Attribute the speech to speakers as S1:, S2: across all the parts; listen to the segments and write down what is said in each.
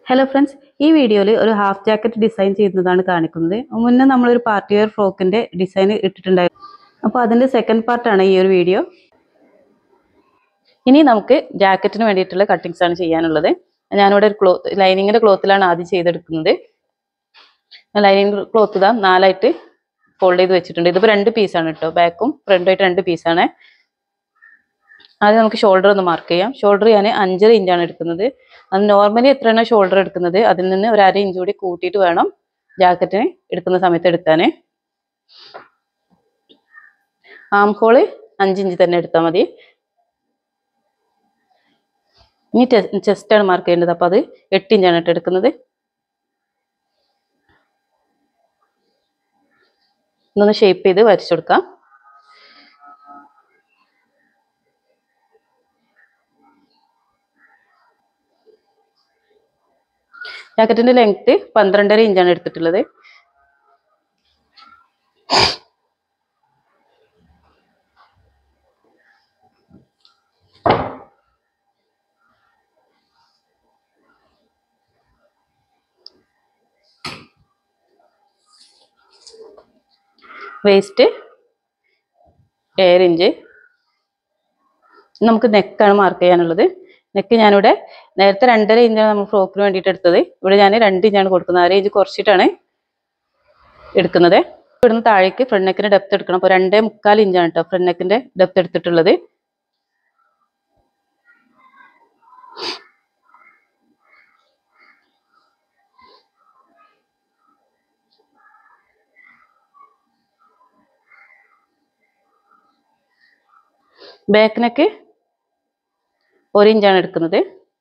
S1: hello friends ഈ വീഡിയോയിൽ ഒരു ഹാഫ് ജാക്കറ്റ് ഡിസൈൻ ചെയ്യുന്നതാണ് കാണിക്കുന്നത് മുന്നേ നമ്മളൊരു പാർട്ടി വെയർ ഫ്രോക്കിന്റെ ഡിസൈൻ ഇട്ടിട്ടുണ്ടായിരുന്നു അപ്പോൾ അതിന്റെ സെക്കൻഡ് പാർട്ടാണ് ഈ ഒരു വീഡിയോ ഇനി നമുക്ക് ജാക്കറ്റിന് വേണ്ടിയിട്ടുള്ള കട്ടിങ്സ് ആണ് ചെയ്യാനുള്ളത് ഞാനിവിടെ ഒരു ക്ലോത്ത് ലൈനിങ്ങിന്റെ ക്ലോത്തിലാണ് ആദ്യം ചെയ്തെടുക്കുന്നത് ലൈനിങ് ക്ലോത്ത് ഇതാ നാലായിട്ട് ഫോൾഡ് ചെയ്ത് വെച്ചിട്ടുണ്ട് ഇതിപ്പോൾ രണ്ട് പീസാണ് കേട്ടോ ബാക്കും ഫ്രണ്ടും ആയിട്ട് രണ്ട് പീസാണ് ആദ്യം നമുക്ക് ഷോൾഡർ ഒന്ന് മാർക്ക് ചെയ്യാം ഷോൾഡർ ഞാൻ അഞ്ചര ഇഞ്ചാണ് എടുക്കുന്നത് അത് നോർമലി എത്രയാണോ ഷോൾഡർ എടുക്കുന്നത് അതിൽ നിന്ന് ഒരു അര ഇഞ്ച് കൂടി കൂട്ടിയിട്ട് വേണം ജാക്കറ്റിന് എടുക്കുന്ന സമയത്ത് എടുക്കാൻ ആം ഹോള് അഞ്ച് ഇഞ്ച് തന്നെ എടുത്താൽ മതി ഇനി ചെസ്റ്റ് ആണ് മാർക്ക് ചെയ്യേണ്ടത് അപ്പോൾ അത് എട്ട് ഇഞ്ചാണ് കേട്ടോ എടുക്കുന്നത് ഇതൊന്ന് ഷേപ്പ് ചെയ്ത് വരച്ചു കൊടുക്കാം ജാക്കറ്റിന്റെ ലെങ്ത് പന്ത്രണ്ടര ഇഞ്ചാണ് എടുത്തിട്ടുള്ളത് വേസ്റ്റ് ഏഴ് ഇഞ്ച് നമുക്ക് നെക്കാണ് മാർക്ക് ചെയ്യാനുള്ളത് നെക്ക് ഞാനിവിടെ നേരത്തെ രണ്ടര ഇഞ്ചാണ് നമ്മൾ ഫ്രോക്കിന് വേണ്ടിയിട്ട് എടുത്തത് ഇവിടെ ഞാൻ രണ്ട് ഇഞ്ചാണ് കൊടുക്കുന്നത് അര ഇഞ്ച് കുറച്ചിട്ടാണ് എടുക്കുന്നത് ഇവിടുന്ന് താഴേക്ക് ഫ്രണ്ട് നെക്കിന്റെ ഡെപ്ത് എടുക്കണം അപ്പോൾ രണ്ടേ മുക്കാൽ ഇഞ്ചാണ് കേട്ടോ ഫ്രണ്ട് നെക്കിന്റെ ഡെപ്ത് എടുത്തിട്ടുള്ളത് ബാക്ക് നെക്ക് ഒരു ഇഞ്ചാണ് എടുക്കുന്നത്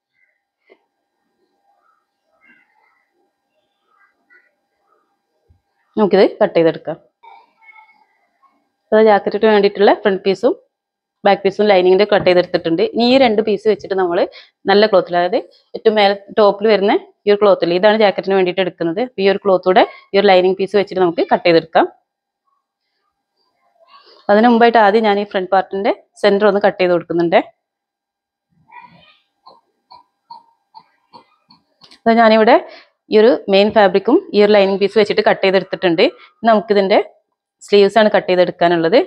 S1: നമുക്കിത് കട്ട് ചെയ്തെടുക്കാം അത് ജാക്കറ്റിന് വേണ്ടിയിട്ടുള്ള ഫ്രണ്ട് പീസും ബാക്ക് പീസും ലൈനിങ്ങിന്റെ കട്ട് ചെയ്തെടുത്തിട്ടുണ്ട് ഇനി ഈ രണ്ട് പീസ് വെച്ചിട്ട് നമ്മൾ നല്ല ക്ലോത്തിൽ അതായത് ഏറ്റവും മേലെ ടോപ്പിൽ വരുന്ന ഈ ഒരു ക്ലോത്തിൽ ഇതാണ് ജാക്കറ്റിന് വേണ്ടിയിട്ട് എടുക്കുന്നത് ഈ ഒരു ക്ലോത്തൂടെ ഈ ഒരു ലൈനിങ് പീസ് വെച്ചിട്ട് നമുക്ക് കട്ട് ചെയ്തെടുക്കാം അതിന് മുമ്പായിട്ട് ആദ്യം ഞാൻ ഈ ഫ്രണ്ട് പാർട്ടിന്റെ സെന്റർ ഒന്ന് കട്ട് ചെയ്ത് കൊടുക്കുന്നുണ്ട് അത് ഞാനിവിടെ ഈ ഒരു മെയിൻ ഫാബ്രിക്കും ഈ ഒരു ലൈനിങ് പീസ് വെച്ചിട്ട് കട്ട് ചെയ്തെടുത്തിട്ടുണ്ട് നമുക്കിതിന്റെ സ്ലീവ്സ് ആണ് കട്ട് ചെയ്തെടുക്കാനുള്ളത്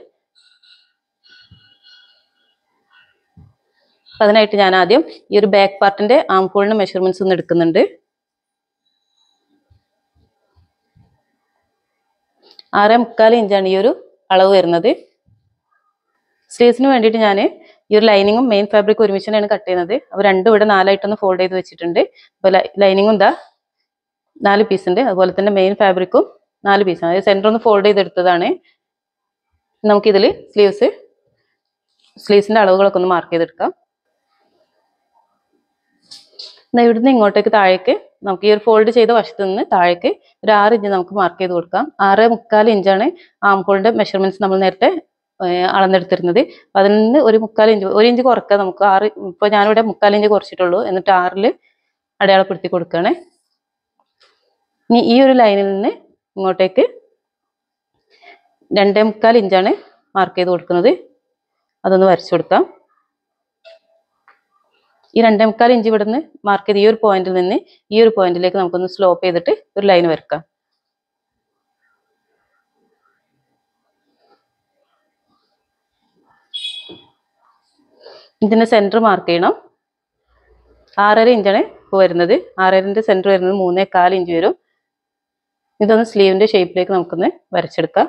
S1: അതിനായിട്ട് ഞാൻ ആദ്യം ഈ ഒരു ബാക്ക് പാർട്ടിന്റെ ആം ഹോളിന് മെഷർമെന്റ്സ് ഒന്ന് എടുക്കുന്നുണ്ട് ആറ് മുക്കാൽ ഇഞ്ചാണ് ഈ ഒരു അളവ് വരുന്നത് സ്ലീവ്സിന് വേണ്ടിയിട്ട് ഞാൻ ഈ ഒരു ലൈനിങ്ങും മെയിൻ ഫാബ്രിക്കും ഒരുമിച്ചാണ് കട്ട് ചെയ്യുന്നത് അപ്പോൾ രണ്ടും ഇവിടെ നാലായിട്ടൊന്ന് ഫോൾഡ് ചെയ്ത് വെച്ചിട്ടുണ്ട് അപ്പോൾ ലൈനിങ്ങും എന്താ നാല് പീസ് ഉണ്ട് അതുപോലെ തന്നെ മെയിൻ ഫാബ്രിക്കും നാല് പീസാണ് അതായത് സെൻറ്റർ ഒന്ന് ഫോൾഡ് ചെയ്തെടുത്തതാണ് നമുക്കിതിൽ സ്ലീവ്സ് സ്ലീവ്സിൻ്റെ അളവുകളൊക്കെ ഒന്ന് മാർക്ക് ചെയ്തെടുക്കാം എന്നാൽ ഇവിടുന്ന് ഇങ്ങോട്ടേക്ക് താഴേക്ക് നമുക്ക് ഈ ഒരു ഫോൾഡ് ചെയ്ത വശത്ത് നിന്ന് താഴേക്ക് ഒരു ആറ് ഇഞ്ച് നമുക്ക് മാർക്ക് ചെയ്ത് കൊടുക്കാം ആറ് മുക്കാൽ ഇഞ്ചാണ് ആം ഹോളിൻ്റെ മെഷർമെൻറ്റ്സ് നമ്മൾ നേരത്തെ അളന്നെടുത്തിരുന്നത് അപ്പം അതിൽ നിന്ന് ഒരു മുക്കാൽ ഇഞ്ച് ഒരു ഇഞ്ച് കുറക്കാം നമുക്ക് ആറ് ഇപ്പോൾ ഞാനിവിടെ മുക്കാൽ ഇഞ്ച് കുറച്ചിട്ടുള്ളൂ എന്നിട്ട് ആറിൽ അടയാളപ്പെടുത്തി കൊടുക്കുകയാണ് ഇനി ഈ ഒരു ലൈനിൽ നിന്ന് ഇങ്ങോട്ടേക്ക് രണ്ടേ മുക്കാൽ ഇഞ്ചാണ് മാർക്ക് ചെയ്ത് കൊടുക്കുന്നത് അതൊന്ന് വരച്ചു കൊടുക്കാം ഈ രണ്ടേ മുക്കാൽ ഇഞ്ച് ഇവിടെ നിന്ന് മാർക്ക് ചെയ്ത് ഈ ഒരു പോയിന്റിൽ നിന്ന് ഈ ഒരു പോയിന്റിലേക്ക് നമുക്കൊന്ന് സ്ലോപ്പ് ചെയ്തിട്ട് ഒരു ലൈൻ വരക്കാം ഇതിന്റെ സെന്റർ മാർക്ക് ചെയ്യണം ആറര ഇഞ്ചാണ് ഇപ്പോൾ വരുന്നത് ആറരൻ്റെ സെന്റർ വരുന്നത് മൂന്നേ കാൽ ഇഞ്ച് വരും ഇതൊന്ന് സ്ലീവിന്റെ ഷേപ്പിലേക്ക് നമുക്കൊന്ന് വരച്ചെടുക്കാം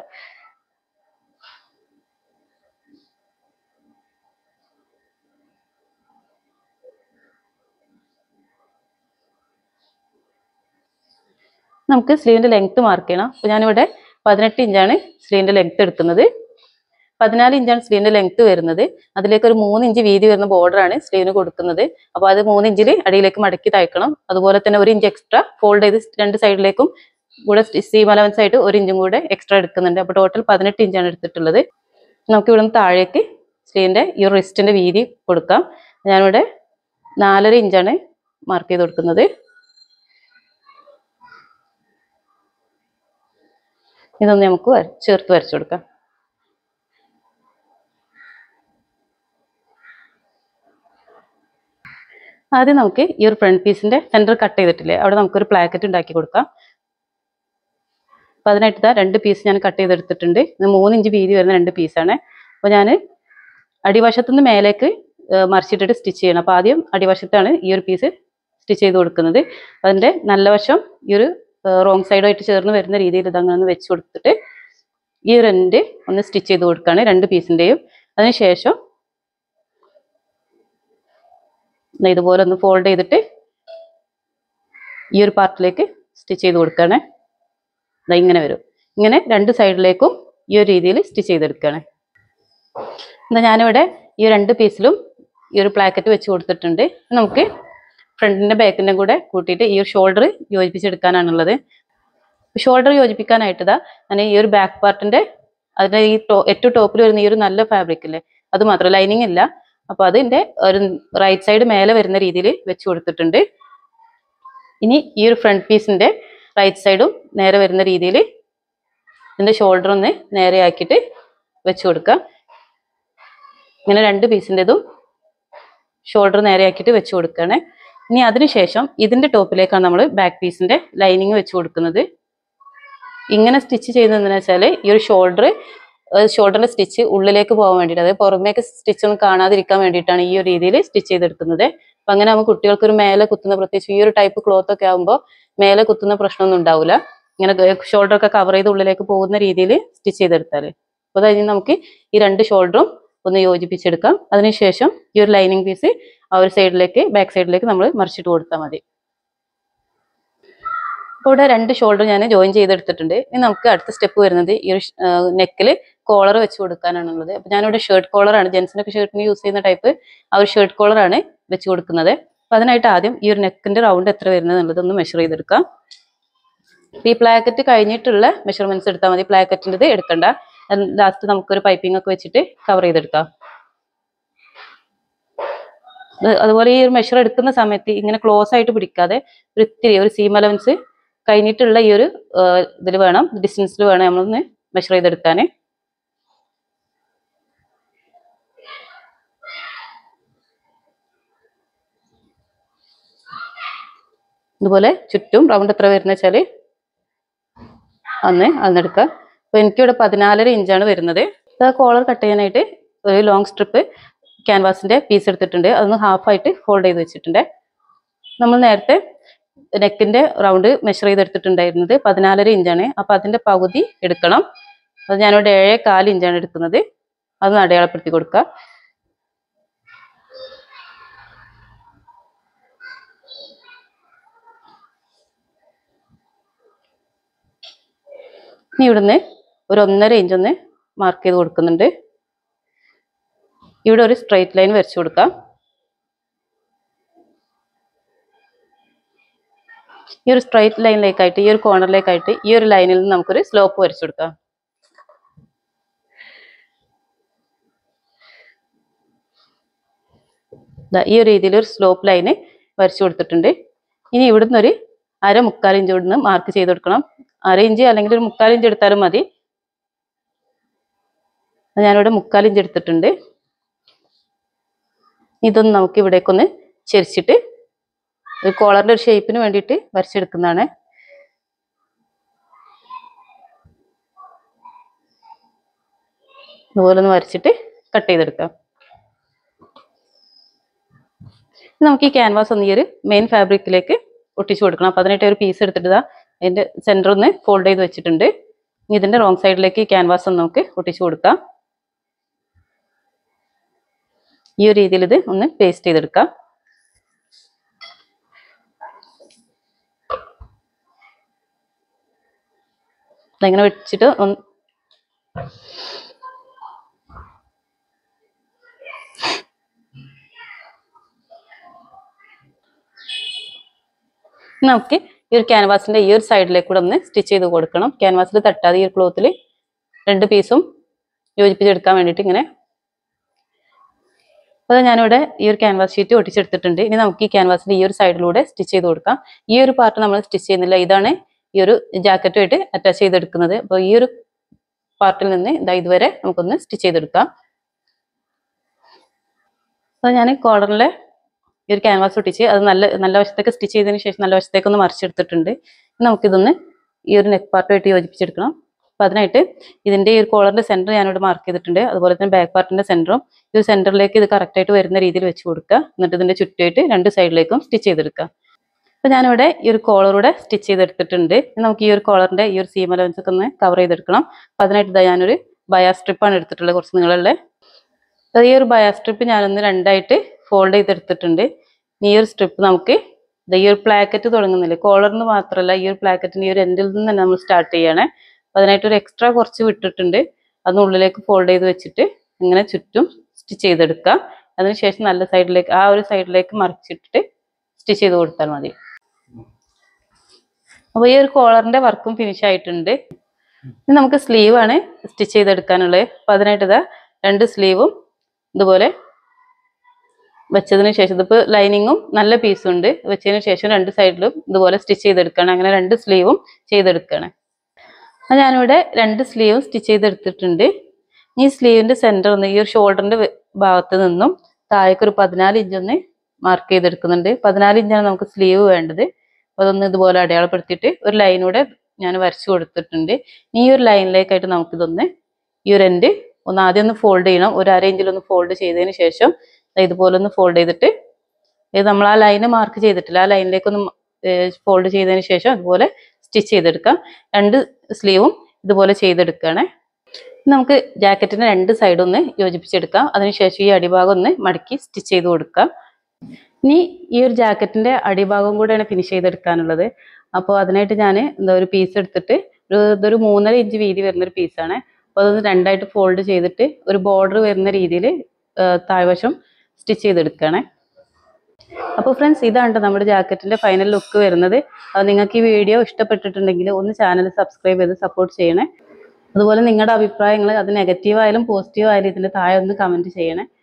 S1: നമുക്ക് സ്ലീവിന്റെ ലെങ്ത് മാർക്ക് ചെയ്യണം അപ്പോൾ ഞാനിവിടെ പതിനെട്ട് ഇഞ്ചാണ് സ്ലീവിന്റെ ലെങ്ത് എടുക്കുന്നത് പതിനാല് ഇഞ്ചാണ് സ്ലീവിന്റെ ലെങ്ത് വരുന്നത് അതിലേക്ക് ഒരു മൂന്ന് ഇഞ്ച് വീതി വരുന്ന ബോർഡറാണ് സ്ലീവിന് കൊടുക്കുന്നത് അപ്പോൾ അത് മൂന്ന് ഇഞ്ചിൽ അടിയിലേക്ക് മടക്കി തയ്ക്കണം അതുപോലെ തന്നെ ഒരു ഇഞ്ച് എക്സ്ട്രാ ഫോൾഡ് ചെയ്ത് രണ്ട് സൈഡിലേക്കും കൂടെ സീം അലവൻസ് ആയിട്ട് ഒരു ഇഞ്ചും കൂടെ എക്സ്ട്രാ എടുക്കുന്നുണ്ട് അപ്പോൾ ടോട്ടൽ പതിനെട്ട് ഇഞ്ചാണ് എടുത്തിട്ടുള്ളത് നമുക്ക് ഇവിടെ നിന്ന് താഴേക്ക് സ്ലീവിന്റെ ഈ റിസ്റ്റിന്റെ വീതി കൊടുക്കാം ഞാനിവിടെ നാലര ഇഞ്ചാണ് മാർക്ക് ചെയ്ത് കൊടുക്കുന്നത് ഇതൊന്ന് നമുക്ക് ചേർത്ത് വരച്ചു കൊടുക്കാം ആദ്യം നമുക്ക് ഈ ഒരു ഫ്രണ്ട് പീസിന്റെ സെന്റർ കട്ട് ചെയ്തിട്ടില്ലേ അവിടെ നമുക്കൊരു പ്ലാക്കറ്റ് ഉണ്ടാക്കി കൊടുക്കാം അപ്പൊ അതിനായിട്ട് ഇതാ രണ്ട് പീസ് ഞാൻ കട്ട് ചെയ്തെടുത്തിട്ടുണ്ട് ഇത് മൂന്ന് ഇഞ്ച് വീതി വരുന്ന രണ്ട് പീസാണ് അപ്പോൾ ഞാൻ അടിവശത്തുനിന്ന് മേലേക്ക് ഏർ മറിച്ചിട്ടിട്ട് സ്റ്റിച്ച് ചെയ്യണം അപ്പോൾ ആദ്യം അടിവശത്താണ് ഈ ഒരു പീസ് സ്റ്റിച്ച് ചെയ്ത് കൊടുക്കുന്നത് അതിന്റെ നല്ല വശം ഈ ഒരു റോങ് സൈഡായിട്ട് ചേർന്ന് വരുന്ന രീതിയിൽ ഇതങ്ങനെ ഒന്ന് വെച്ച് കൊടുത്തിട്ട് ഈ ഒരു എൻഡ് ഒന്ന് സ്റ്റിച്ച് ചെയ്ത് കൊടുക്കുകയാണ് രണ്ട് പീസിന്റെയും അതിനുശേഷം ദാ ഇതുപോലെ ഒന്ന് ഫോൾഡ് ചെയ്തിട്ട് ഈ ഒരു പാർട്ടിലേക്ക് സ്റ്റിച്ച് ചെയ്ത് കൊടുക്കുകയാണ് ദാ ഇങ്ങനെ വരും ഇങ്ങനെ രണ്ട് സൈഡിലേക്കും ഈ ഒരു രീതിയിൽ സ്റ്റിച്ച് ചെയ്തെടുക്കുകയാണ് എന്നാ ഞാനിവിടെ ഈ രണ്ട് പീസിലും ഈ ഒരു പ്ലാക്കറ്റ് വെച്ച് കൊടുത്തിട്ടുണ്ട് ഇനി നമുക്ക് ഫ്രണ്ടിന്റെ ബാക്കിന്റെ കൂടെ കൂട്ടിയിട്ട് ഈ ഒരു ഷോൾഡർ യോജിപ്പിച്ചെടുക്കാനാണുള്ളത് ഷോൾഡർ യോജിപ്പിക്കാനായിട്ട് ഇതാ ഞാൻ ഈ ഒരു ബാക്ക് പാർട്ടിന്റെ അതിന്റെ ഈ ടോ ഏറ്റവും ടോപ്പിൽ വരുന്ന ഈ ഒരു നല്ല ഫാബ്രിക് ഇല്ലേ അത് മാത്രം ലൈനിങ് ഇല്ല അപ്പൊ അതിന്റെ ഒരു റൈറ്റ് സൈഡ് മേലെ വരുന്ന രീതിയിൽ വെച്ച് കൊടുത്തിട്ടുണ്ട് ഇനി ഈ ഒരു ഫ്രണ്ട് പീസിന്റെ റൈറ്റ് സൈഡും നേരെ വരുന്ന രീതിയിൽ ഇതിന്റെ ഷോൾഡർ ഒന്ന് നേരെ ആക്കിയിട്ട് വെച്ച് കൊടുക്കുക ഇങ്ങനെ രണ്ട് പീസിൻ്റെതും ഷോൾഡർ നേരെ ആക്കിയിട്ട് വെച്ച് കൊടുക്കുകയാണ് ഇനി അതിനുശേഷം ഇതിന്റെ ടോപ്പിലേക്കാണ് നമ്മൾ ബാക്ക് പീസിന്റെ ലൈനിങ് വെച്ച് കൊടുക്കുന്നത് ഇങ്ങനെ സ്റ്റിച്ച് ചെയ്യുന്നതെന്ന് വെച്ചാൽ ഈ ഒരു ഷോൾഡർ ഷോൾഡറിന്റെ സ്റ്റിച്ച് ഉള്ളിലേക്ക് പോകാൻ വേണ്ടിയിട്ട് അതായത് പുറമേക്ക് സ്റ്റിച്ച് ഒന്നും കാണാതിരിക്കാൻ വേണ്ടിയിട്ടാണ് ഈ ഒരു രീതിയിൽ സ്റ്റിച്ച് ചെയ്തെടുക്കുന്നത് അപ്പൊ അങ്ങനെ ആകുമ്പോൾ കുട്ടികൾക്ക് ഒരു മേലെ കുത്തുന്ന പ്രത്യേകിച്ച് ഈ ഒരു ടൈപ്പ് ക്ലോത്ത് ഒക്കെ ആകുമ്പോൾ മേലെ കുത്തുന്ന പ്രശ്നമൊന്നും ഉണ്ടാവില്ല ഇങ്ങനെ ഷോൾഡർ ഒക്കെ കവർ ചെയ്ത് ഉള്ളിലേക്ക് പോകുന്ന രീതിയിൽ സ്റ്റിച്ച് ചെയ്തെടുത്താൽ അപ്പോൾ അതായത് നമുക്ക് ഈ രണ്ട് ഷോൾഡറും ഒന്ന് യോജിപ്പിച്ചെടുക്കാം അതിനുശേഷം ഈ ഒരു ലൈനിങ് പീസ് ആ ഒരു സൈഡിലേക്ക് ബാക്ക് സൈഡിലേക്ക് നമ്മൾ മറിച്ചിട്ട് കൊടുത്താൽ മതി അപ്പോൾ ഇവിടെ രണ്ട് ഷോൾഡർ ഞാൻ ജോയിൻ ചെയ്തെടുത്തിട്ടുണ്ട് ഇനി നമുക്ക് അടുത്ത സ്റ്റെപ്പ് വരുന്നത് ഈ ഒരു നെക്കിൽ കോളർ വെച്ച് കൊടുക്കാനാണുള്ളത് അപ്പോൾ ഞാനിവിടെ ഷർട്ട് കോളറാണ് ജെൻസിനൊക്കെ ഷർട്ടിന് യൂസ് ചെയ്യുന്ന ടൈപ്പ് ആ ഒരു ഷർട്ട് കോളറാണ് വെച്ച് കൊടുക്കുന്നത് അപ്പോൾ അതിനായിട്ട് ആദ്യം ഈ ഒരു നെക്കിന്റെ റൗണ്ട് എത്ര വരുന്നത് എന്നുള്ളത് ഒന്ന് മെഷർ ചെയ്തെടുക്കാം ഈ പ്ലാക്കറ്റ് കഴിഞ്ഞിട്ടുള്ള മെഷർമെന്റ്സ് എടുത്താൽ മതി പ്ലാക്കറ്റിൻ്റെത് എടുക്കണ്ട ലാസ്റ്റ് നമുക്കൊരു പൈപ്പിംഗ് ഒക്കെ വെച്ചിട്ട് കവർ ചെയ്തെടുക്കാം അത് അതുപോലെ ഈ ഒരു മെഷർ എടുക്കുന്ന സമയത്ത് ഇങ്ങനെ ക്ലോസ് ആയിട്ട് പിടിക്കാതെ ഒരു ഇത്തിരി ഒരു സീം അലവൻസ് കഴിഞ്ഞിട്ടുള്ള ഈ ഒരു ഇതിൽ വേണം ഡിസ്റ്റൻസിൽ വേണം നമ്മളൊന്ന് മെഷർ ചെയ്തെടുക്കാൻ ഇതുപോലെ ചുറ്റും റൗണ്ട് എത്ര വരുന്ന വെച്ചാല് അന്ന് അന്നെടുക്കുക അപ്പൊ എനിക്കിവിടെ പതിനാലര ഇഞ്ചാണ് വരുന്നത് കോളർ കട്ട് ചെയ്യാനായിട്ട് ഒരു ലോങ് സ്ട്രിപ്പ് ക്യാൻവാസിന്റെ പീസ് എടുത്തിട്ടുണ്ട് അതൊന്ന് ഹാഫ് ആയിട്ട് ഫോൾഡ് ചെയ്ത് വെച്ചിട്ടുണ്ട് നമ്മൾ നേരത്തെ നെക്കിന്റെ റൗണ്ട് മെഷർ ചെയ്തെടുത്തിട്ടുണ്ടായിരുന്നത് പതിനാലര ഇഞ്ചാണ് അപ്പൊ അതിന്റെ പകുതി എടുക്കണം അത് ഞാനിവിടെ ഏഴേ കാല് ഇഞ്ചാണ് എടുക്കുന്നത് അത് അടയാളപ്പെടുത്തി കൊടുക്കുക ഇനി ഇവിടുന്ന് ഒരു ഒന്നര ഇഞ്ച് ഒന്ന് മാർക്ക് ചെയ്ത് കൊടുക്കുന്നുണ്ട് ഇവിടെ ഒരു സ്ട്രെയിറ്റ് ലൈൻ വരച്ചു കൊടുക്കാം ഈ ഒരു സ്ട്രൈറ്റ് ലൈനിലേക്കായിട്ട് ഈ ഒരു കോർണറിലേക്കായിട്ട് ഈ ഒരു ലൈനിൽ നിന്ന് നമുക്കൊരു സ്ലോപ്പ് വരച്ചു കൊടുക്കാം ദാ ഈ ഒരു രീതിയിൽ ഒരു സ്ലോപ്പ് ലൈന് വരച്ചു കൊടുത്തിട്ടുണ്ട് ഇനി ഇവിടുന്ന് ഒരു അര മുക്കാൽ ഇഞ്ച് ഇവിടുന്ന് മാർക്ക് ചെയ്ത് കൊടുക്കണം അര ഇഞ്ച് അല്ലെങ്കിൽ ഒരു മുക്കാൽ ഇഞ്ച് എടുത്താലും മതി അത് ഞാനിവിടെ മുക്കാൽ ഇഞ്ച് എടുത്തിട്ടുണ്ട് ഇതൊന്ന് നമുക്ക് ഇവിടേക്കൊന്ന് ചെരിച്ചിട്ട് ഒരു കോളറിന്റെ ഒരു ഷേപ്പിന് വേണ്ടിയിട്ട് വരച്ചെടുക്കുന്നതാണ് ഇതുപോലെ ഒന്ന് വരച്ചിട്ട് കട്ട് ചെയ്തെടുക്കാം ഇനി നമുക്ക് ഈ ക്യാൻവാസ് ഒന്ന് ഈ ഒരു മെയിൻ ഫാബ്രിക്കിലേക്ക് ഒട്ടിച്ചു കൊടുക്കണം അപ്പൊ അതിനായിട്ട് ഒരു പീസ് എടുത്തിട്ട് ഇതാ അതിന്റെ സെന്റർ ഒന്ന് ഫോൾഡ് ചെയ്ത് വെച്ചിട്ടുണ്ട് ഇനി ഇതിന്റെ റോങ് സൈഡിലേക്ക് ഈ ക്യാൻവാസ് ഒന്ന് നമുക്ക് ഒട്ടിച്ചു കൊടുക്കാം ഈ ഒരു രീതിയിൽ ഇത് ഒന്ന് പേസ്റ്റ് ചെയ്തെടുക്കാം ഇങ്ങനെ വെച്ചിട്ട് ഒന്ന് നമുക്ക് ഈ ഒരു ക്യാൻവാസിന്റെ ഈ ഒരു സൈഡിലേക്ക് കൂടെ ഒന്ന് സ്റ്റിച്ച് ചെയ്ത് കൊടുക്കണം ക്യാൻവാസിൽ തട്ടാതെ ഈ ഒരു ക്ലോത്തിൽ രണ്ട് പീസും യോജിപ്പിച്ചെടുക്കാൻ വേണ്ടിയിട്ട് ഇങ്ങനെ അപ്പോൾ ഞാനിവിടെ ഈ ഒരു ക്യാൻവാസ് ഷീറ്റ് ഒട്ടിച്ചെടുത്തിട്ടുണ്ട് ഇനി നമുക്ക് ഈ ക്യാൻവാസിന്റെ ഈ ഒരു സൈഡിലൂടെ സ്റ്റിച്ച് ചെയ്ത് കൊടുക്കാം ഈ ഒരു പാർട്ട് നമ്മൾ സ്റ്റിച്ച് ചെയ്യുന്നില്ല ഇതാണ് ഈ ഒരു ജാക്കറ്റുമായിട്ട് അറ്റാച്ച് ചെയ്തെടുക്കുന്നത് അപ്പോൾ ഈ ഒരു പാർട്ടിൽ നിന്ന് ഇതാ ഇതുവരെ നമുക്കൊന്ന് സ്റ്റിച്ച് ചെയ്തെടുക്കാം അപ്പോൾ ഞാൻ കോളറിലെ ഈ ഒരു ക്യാൻവാസ് ഒട്ടിച്ച് അത് നല്ല നല്ല വശത്തേക്ക് സ്റ്റിച്ച് ചെയ്തതിന് ശേഷം നല്ല വശത്തേക്ക് ഒന്ന് മറിച്ചെടുത്തിട്ടുണ്ട് ഇനി നമുക്കിതൊന്ന് ഈ ഒരു നെക്ക് പാർട്ടുമായിട്ട് യോജിപ്പിച്ചെടുക്കണം അപ്പം അതിനായിട്ട് ഇതിന്റെ ഈ ഒരു കോളറിന്റെ സെന്റർ ഞാനിവിടെ മാർക്ക് ചെയ്തിട്ടുണ്ട് അതുപോലെ തന്നെ ബാക്ക് പാർട്ടിന്റെ സെന്ററും ഈ ഒരു സെന്ററിലേക്ക് ഇത് correct ആയിട്ട് വരുന്ന രീതിയിൽ വെച്ച് കൊടുക്കുക എന്നിട്ട് ഇതിന്റെ ചുറ്റുമായിട്ട് രണ്ട് സൈഡിലേക്കും സ്റ്റിച്ച് ചെയ്തെടുക്കുക അപ്പൊ ഞാനിവിടെ ഈ ഒരു കോളറൂടെ സ്റ്റിച്ച് ചെയ്തെടുത്തിട്ടുണ്ട് ഇനി നമുക്ക് ഈ ഒരു കോളറിന്റെ ഈ ഒരു സീം അലവൻസ് ഒക്കെ ഒന്ന് കവർ ചെയ്തെടുക്കണം അപ്പൊ അതിനായിട്ട് ഇതാ ഞാനൊരു ബയാ സ്ട്രിപ്പാണ് എടുത്തിട്ടുള്ളത് കുറച്ച് നീളമുള്ള അപ്പൊ ഈ ഒരു ബയാ സ്ട്രിപ്പ് ഞാനൊന്ന് രണ്ടായിട്ട് ഫോൾഡ് ചെയ്തെടുത്തിട്ടുണ്ട് ഇനി ഈ ഒരു സ്ട്രിപ്പ് നമുക്ക് ദാ ഈ ഒരു പ്ലാക്കറ്റ് തുടങ്ങുന്നില്ലേ കോളറിന് മാത്രമല്ല ഈ ഒരു പ്ലാക്കറ്റിന്റെ ഈ ഒരു എൻഡിൽ നിന്ന് തന്നെ നമ്മൾ സ്റ്റാർട്ട് ചെയ്യണേ അപ്പൊ അതിനായിട്ട് ഒരു എക്സ്ട്രാ കുറച്ച് വിട്ടിട്ടുണ്ട് അതിന് ഉള്ളിലേക്ക് ഫോൾഡ് ചെയ്ത് വെച്ചിട്ട് ഇങ്ങനെ ചുറ്റും സ്റ്റിച്ച് ചെയ്തെടുക്കുക അതിനുശേഷം നല്ല സൈഡിലേക്ക് ആ ഒരു സൈഡിലേക്ക് മറിച്ചിട്ടിട്ട് സ്റ്റിച്ച് ചെയ്ത് കൊടുത്താൽ മതി അപ്പൊ ഈ ഒരു കോളറിന്റെ വർക്കും ഫിനിഷ് ആയിട്ടുണ്ട് ഇനി നമുക്ക് സ്ലീവ് ആണ് സ്റ്റിച്ച് ചെയ്തെടുക്കാനുള്ളത് അപ്പൊ അതിനായിട്ട് ഇതാ രണ്ട് സ്ലീവും ഇതുപോലെ വെച്ചതിന് ശേഷം ഇതിപ്പോ ലൈനിങ്ങും നല്ല പീസും ഉണ്ട് വെച്ചതിന് ശേഷം രണ്ട് സൈഡിലും ഇതുപോലെ സ്റ്റിച്ച് ചെയ്തെടുക്കണം അങ്ങനെ രണ്ട് സ്ലീവും ചെയ്തെടുക്കണം അപ്പൊ ഞാനിവിടെ രണ്ട് സ്ലീവും സ്റ്റിച്ച് ചെയ്തെടുത്തിട്ടുണ്ട് ഈ സ്ലീവിന്റെ സെന്റർ ഒന്ന് ഈ ഒരു ഷോൾഡറിന്റെ ഭാഗത്ത് നിന്നും താഴേക്ക് ഒരു പതിനാല് ഇഞ്ച് ഒന്ന് മാർക്ക് ചെയ്തെടുക്കുന്നുണ്ട് പതിനാല് ഇഞ്ചാണ് നമുക്ക് സ്ലീവ് വേണ്ടത് അപ്പൊ അതൊന്ന് ഇതുപോലെ അടയാളപ്പെടുത്തിയിട്ട് ഒരു ലൈനൂടെ ഞാൻ വരച്ചു കൊടുത്തിട്ടുണ്ട് ഈ ഒരു ലൈനിലേക്കായിട്ട് നമുക്കിതൊന്ന് ഈ ഒരു എൻഡ് ഒന്ന് ആദ്യം ഒന്ന് ഫോൾഡ് ചെയ്യണം ഒരു അര ഇഞ്ചിലൊന്ന് ഫോൾഡ് ചെയ്തതിന് ശേഷം ദാ ഇതുപോലെ ഒന്ന് ഫോൾഡ് ചെയ്തിട്ട് ഇത് നമ്മൾ ആ ലൈന് മാർക്ക് ചെയ്തിട്ടില്ല ആ ലൈനിലേക്ക് ഒന്ന് ഫോൾഡ് ചെയ്തതിന് ശേഷം അതുപോലെ സ്റ്റിച്ച് ചെയ്തെടുക്കാം രണ്ട് സ്ലീവും ഇതുപോലെ ചെയ്തെടുക്കുകയാണ് ഇനി നമുക്ക് ജാക്കറ്റിന്റെ രണ്ട് സൈഡും ഒന്ന് യോജിപ്പിച്ചെടുക്കാം അതിനുശേഷം ഈ അടിഭാഗം ഒന്ന് മടക്കി സ്റ്റിച്ച് ചെയ്ത് കൊടുക്കാം ഇനി ഈ ഒരു ജാക്കറ്റിന്റെ അടിഭാഗം കൂടെയാണ് ഫിനിഷ് ചെയ്തെടുക്കാനുള്ളത് അപ്പോൾ അതിനായിട്ട് ഞാൻ എന്താ ഒരു പീസ് എടുത്തിട്ട് ഒരു ഇതൊരു മൂന്നര ഇഞ്ച് വീതി വരുന്ന ഒരു പീസാണ് അപ്പോൾ അതൊന്ന് രണ്ടായിട്ട് ഫോൾഡ് ചെയ്തിട്ട് ഒരു ബോർഡർ വരുന്ന രീതിയിൽ താഴ്വശം സ്റ്റിച്ച് ചെയ്തെടുക്കുകയാണ് അപ്പോൾ ഫ്രണ്ട്സ് ഇതാണ് ട്ടോ നമ്മുടെ ജാക്കറ്റിന്റെ ഫൈനൽ ലുക്ക് വരുന്നത് അത് നിങ്ങൾക്ക് ഈ വീഡിയോ ഇഷ്ടപ്പെട്ടിട്ടുണ്ടെങ്കിൽ ഒന്ന് ചാനൽ സബ്സ്ക്രൈബ് ചെയ്ത് സപ്പോർട്ട് ചെയ്യണേ അതുപോലെ നിങ്ങളുടെ അഭിപ്രായങ്ങൾ അത് നെഗറ്റീവ് ആയാലും പോസിറ്റീവ് ആയാലും ഇതിന്റെ താഴെ ഒന്ന് കമന്റ് ചെയ്യണേ